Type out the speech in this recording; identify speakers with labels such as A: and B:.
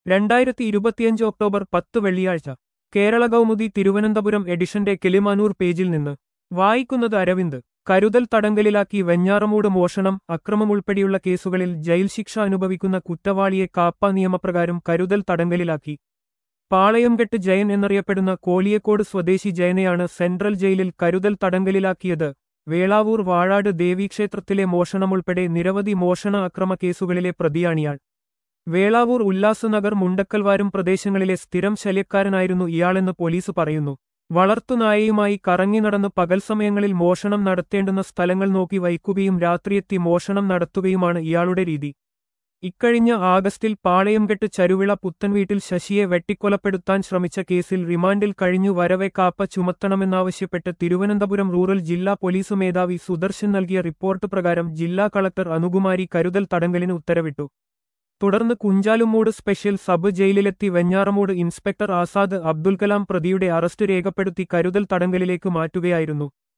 A: രണ്ടായിരത്തി ഇരുപത്തിയഞ്ച് ഒക്ടോബർ പത്ത് വെള്ളിയാഴ്ച കേരള കൗമുദി തിരുവനന്തപുരം എഡിഷന്റെ കിളിമാനൂർ പേജിൽ നിന്ന് വായിക്കുന്നത് അരവിന്ദ് കരുതൽ തടങ്കലിലാക്കി വെഞ്ഞാറമൂട് മോഷണം അക്രമം ഉൾപ്പെടെയുള്ള കേസുകളിൽ ജയിൽ ശിക്ഷ അനുഭവിക്കുന്ന കുറ്റവാളിയെ കാപ്പ നിയമപ്രകാരം കരുതൽ തടങ്കലിലാക്കി പാളയംകെട്ട് ജയൻ എന്നറിയപ്പെടുന്ന കോലിയക്കോട് സ്വദേശി ജയനെയാണ് സെൻട്രൽ ജയിലിൽ കരുതൽ തടങ്കലിലാക്കിയത് വേളാവൂർ വാഴാട് ദേവീക്ഷേത്രത്തിലെ മോഷണമുൾപ്പെടെ നിരവധി മോഷണ അക്രമ കേസുകളിലെ പ്രതിയാണിയാൾ വേളാവൂർ ഉല്ലാസനഗർ മുണ്ടക്കൽവാരും പ്രദേശങ്ങളിലെ സ്ഥിരം ശല്യക്കാരനായിരുന്നു ഇയാളെന്ന് പോലീസ് പറയുന്നു വളർത്തുനായയുമായി കറങ്ങി നടന്ന് പകൽ സമയങ്ങളിൽ മോഷണം നടത്തേണ്ടുന്ന സ്ഥലങ്ങൾ നോക്കി വയ്ക്കുകയും രാത്രിയെത്തി മോഷണം നടത്തുകയുമാണ് ഇയാളുടെ രീതി ഇക്കഴിഞ്ഞ ആഗസ്റ്റിൽ പാളയംകെട്ട് ചരുവിള പുത്തൻവീട്ടിൽ ശശിയെ വെട്ടിക്കൊലപ്പെടുത്താൻ ശ്രമിച്ച കേസിൽ റിമാൻഡിൽ കഴിഞ്ഞു വരവെ കാപ്പ ചുമത്തണമെന്നാവശ്യപ്പെട്ട് തിരുവനന്തപുരം റൂറൽ ജില്ലാ പോലീസ് മേധാവി സുദർശൻ നൽകിയ റിപ്പോർട്ട് പ്രകാരം ജില്ലാ കളക്ടർ അനുകുമാരി കരുതൽ തടങ്കലിന് ഉത്തരവിട്ടു തുടർന്ന് കുഞ്ചാലുമൂട് സ്പെഷ്യൽ സബ് ജയിലിലെത്തി വെഞ്ഞാറമൂട് ഇൻസ്പെക്ടർ ആസാദ് അബ്ദുൽ കലാം പ്രതിയുടെ അറസ്റ്റ് രേഖപ്പെടുത്തി കരുതൽ തടങ്കലിലേക്ക് മാറ്റുകയായിരുന്നു